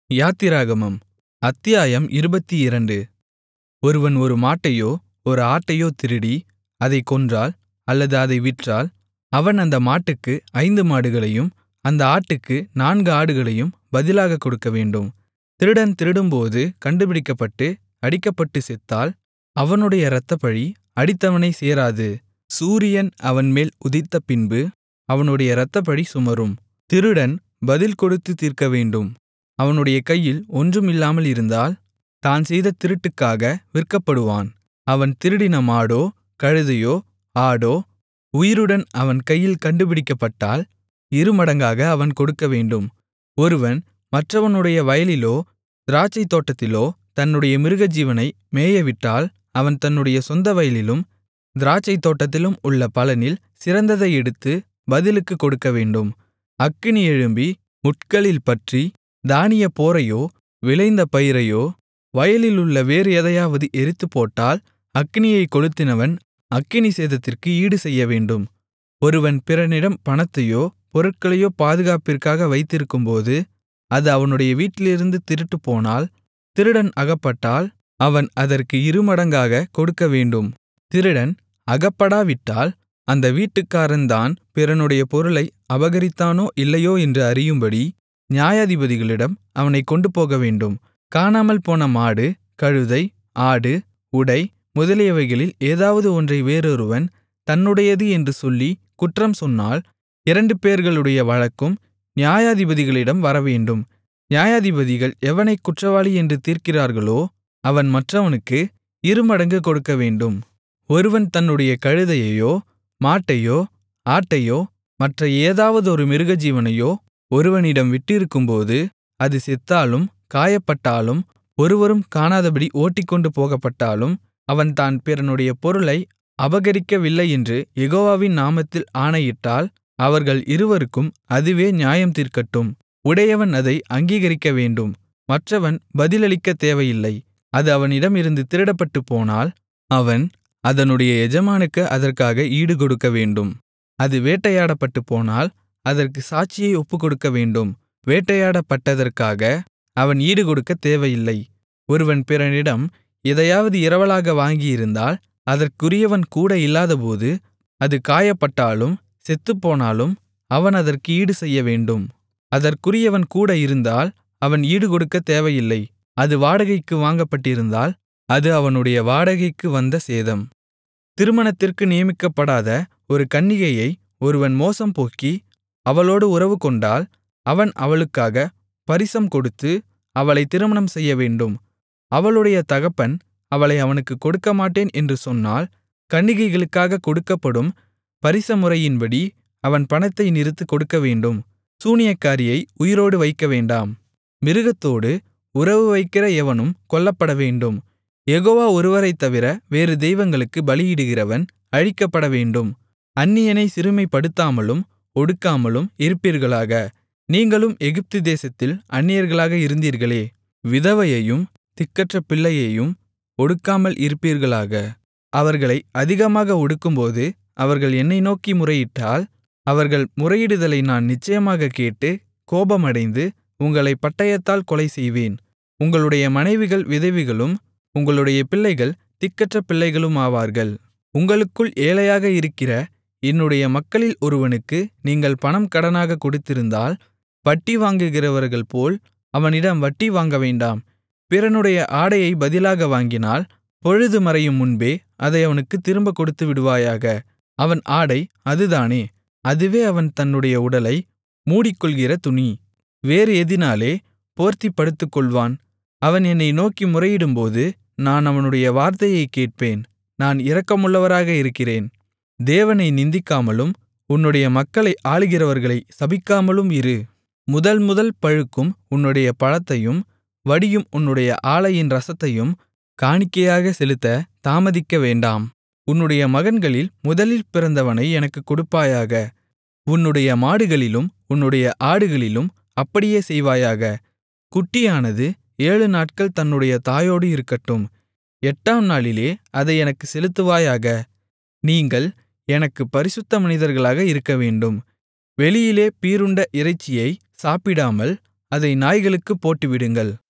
யாத்திராகமம் அத்தியாயம் இருபத்திரண்டு ஒருவன் ஒரு மாட்டையோ ஒரு ஆட்டையோ திருடி அதைக் கொன்றால் அல்லது அதை விற்றால் அவன் அந்த மாட்டுக்கு ஐந்து மாடுகளையும் அந்த ஆட்டுக்கு நான்கு ஆடுகளையும் பதிலாகக் கொடுக்கவேண்டும் திருடன் திருடும்போது கண்டுபிடிக்கப்பட்டு அடிக்கப்பட்டுச் செத்தால் அவனுடைய இரத்தப்பழி அடித்தவனைச் சேராது சூரியன் அவன்மேல் உதித்தபின்பு அவனுடைய இரத்தப்பழி சுமரும் திருடன் பதில் கொடுத்துத் தீர்க்கவேண்டும் அவனுடைய கையில் ஒன்றும் இல்லாமல் இருந்தால் தான் செய்த திருட்டுக்காக விற்கப்படுவான் அவன் திருடின மாடோ கழுதையோ ஆடோ உயிருடன் அவன் கையில் கண்டுபிடிக்கப்பட்டால் இருமடங்காக அவன் கொடுக்கவேண்டும் ஒருவன் மற்றவனுடைய வயலிலோ திராட்சைத்தோட்டத்திலோ தன்னுடைய மிருகஜீவனை மேயவிட்டால் அவன் தன்னுடைய சொந்த வயலிலும் திராட்சைத்தோட்டத்திலும் உள்ள பலனில் சிறந்ததை எடுத்து பதிலுக்குக் கொடுக்கவேண்டும் அக்கினி எழும்பி முட்களில் பற்றி தானியப் போரையோ விளைந்த பயிரையோ வயலிலுள்ள வேறு எதையாவது எரித்துப்போட்டால் அக்கினியைக் கொளுத்தினவன் அக்கினி சேதத்திற்கு ஈடுசெய்யவேண்டும் ஒருவன் பிறனிடம் பணத்தையோ பொருட்களையோ பாதுகாப்பிற்காக வைத்திருக்கும்போது அது அவனுடைய வீட்டிலிருந்து திருட்டுப்போனால் திருடன் அகப்பட்டால் அவன் அதற்கு இருமடங்காகக் கொடுக்கவேண்டும் திருடன் அகப்படாவிட்டால் அந்த வீட்டுக்காரன்தான் பிறனுடைய பொருளை அபகரித்தானோ இல்லையோ என்று அறியும்படி நியாயாதிபதிகளிடம் அவனைக் கொண்டுபோகவேண்டும் காணாமல்போன மாடு கழுதை ஆடு உடை முதலியவைகளில் ஏதாவது ஒன்றை வேறொருவன் தன்னுடையது என்று சொல்லி குற்றம் சொன்னால் இரண்டு பேர்களுடைய வழக்கும் நியாயாதிபதிகளிடம் வரவேண்டும் நியாயாதிபதிகள் எவனைக் குற்றவாளி என்று தீர்க்கிறார்களோ அவன் மற்றவனுக்கு இருமடங்கு கொடுக்கவேண்டும் ஒருவன் தன்னுடைய கழுதையையோ மாட்டையோ ஆட்டையோ மற்ற ஏதாவதொரு மிருகஜீவனையோ ஒருவனிடம் விட்டிருக்கும்போது அது செத்தாலும் காயப்பட்டாலும் ஒருவரும் காணாதபடி ஓட்டிக்கொண்டு போகப்பட்டாலும் அவன் தான் பிறனுடைய பொருளை அபகரிக்கவில்லையென்று யெகோவாவின் நாமத்தில் ஆணையிட்டால் அவர்கள் இருவருக்கும் அதுவே நியாயம் தீர்க்கட்டும் உடையவன் அதை அங்கீகரிக்கவேண்டும் மற்றவன் பதிலளிக்கத் தேவையில்லை அது அவனிடமிருந்து திருடப்பட்டுப்போனால் அவன் அதனுடைய எஜமானுக்கு அதற்காக ஈடுகொடுக்கவேண்டும் அது வேட்டையாடப்பட்டுப்போனால் அதற்கு சாட்சியை ஒப்புக்கொடுக்கவேண்டும் வேட்டையாடப்பட்டதற்காக அவன் ஈடுகொடுக்கத் தேவையில்லை ஒருவன் பிறனிடம் எதையாவது இரவலாக வாங்கியிருந்தால் அதற்குரியவன் கூட இல்லாதபோது அது காயப்பட்டாலும் செத்துப்போனாலும் அவன் அதற்கு ஈடுசெய்யவேண்டும் அதற்குரியவன் கூட இருந்தால் அவன் ஈடுகொடுக்கத் தேவையில்லை அது வாடகைக்கு வாங்கப்பட்டிருந்தால் அது அவனுடைய வாடகைக்கு வந்த சேதம் திருமணத்திற்கு நியமிக்கப்படாத ஒரு கன்னிகையை ஒருவன் மோசம் போக்கி அவளோடு உறவுகொண்டால் அவன் அவளுக்காக பரிசம் கொடுத்து அவளை திருமணம் செய்யவேண்டும் அவளுடைய தகப்பன் அவளை அவனுக்குக் கொடுக்கமாட்டேன் என்று சொன்னால் கன்னிகைகளுக்காக கொடுக்கப்படும் பரிசமுறையின்படி அவன் பணத்தை நிறுத்துக் கொடுக்கவேண்டும் சூனியக்காரியை உயிரோடு வைக்கவேண்டாம் மிருகத்தோடு உறவு வைக்கிற எவனும் கொல்லப்படவேண்டும் யெகோவா ஒருவரைத் தவிர வேறு தெய்வங்களுக்கு பலியிடுகிறவன் அழிக்கப்படவேண்டும் அந்நியனை சிறுமைப்படுத்தாமலும் ஒடுக்காமலும் இருப்பீர்களாக நீங்களும் எகிப்து தேசத்தில் அந்நியர்களாக இருந்தீர்களே விதவையையும் திக்கற்ற பிள்ளையையும் ஒடுக்காமல் இருப்பீர்களாக அவர்களை அதிகமாக ஒடுக்கும்போது அவர்கள் என்னை நோக்கி முறையிட்டால் அவர்கள் முறையிடுதலை நான் நிச்சயமாகக் கேட்டு கோபமடைந்து உங்களைப் பட்டயத்தால் கொலைசெய்வேன் உங்களுடைய மனைவிகள் விதவைகளும் உங்களுடைய பிள்ளைகள் திக்கற்ற பிள்ளைகளுமாவார்கள் உங்களுக்குள் ஏழையாக இருக்கிற என்னுடைய மக்களில் ஒருவனுக்கு நீங்கள் பணம் கடனாகக் கொடுத்திருந்தால் வட்டி வாங்குகிறவர்கள் போல் அவனிடம் வட்டி வாங்கவேண்டாம் பிறனுடைய ஆடையை பதிலாக வாங்கினால் பொழுது மறையும் முன்பே அதை அவனுக்குத் திரும்பக் கொடுத்துவிடுவாயாக அவன் ஆடை அதுதானே அதுவே அவன் தன்னுடைய உடலை மூடிக்கொள்கிற துணி வேறு எதினாலே போர்த்திப் படுத்துக்கொள்வான் அவன் என்னை நோக்கி முறையிடும்போது நான் அவனுடைய வார்த்தையைக் கேட்பேன் நான் இரக்கமுள்ளவராக இருக்கிறேன் தேவனை நிந்திக்காமலும் உன்னுடைய மக்களை ஆளுகிறவர்களை சபிக்காமலும் இரு முதல் முதல் பழுக்கும் உன்னுடைய பழத்தையும் வடியும் உன்னுடைய ஆலையின் ரசத்தையும் காணிக்கையாக செலுத்த தாமதிக்க வேண்டாம் உன்னுடைய மகன்களில் முதலில் பிறந்தவனை எனக்குக் கொடுப்பாயாக உன்னுடைய மாடுகளிலும் உன்னுடைய ஆடுகளிலும் அப்படியே செய்வாயாக குட்டியானது ஏழு நாட்கள் தன்னுடைய தாயோடு இருக்கட்டும் எட்டாம் நாளிலே அதை எனக்குச் செலுத்துவாயாக நீங்கள் எனக்குப் பரிசுத்த மனிதர்களாக இருக்கவேண்டும் வெளியிலே பீறுண்ட இறைச்சியை சாப்பிடாமல் அதை நாய்களுக்குப் போட்டுவிடுங்கள்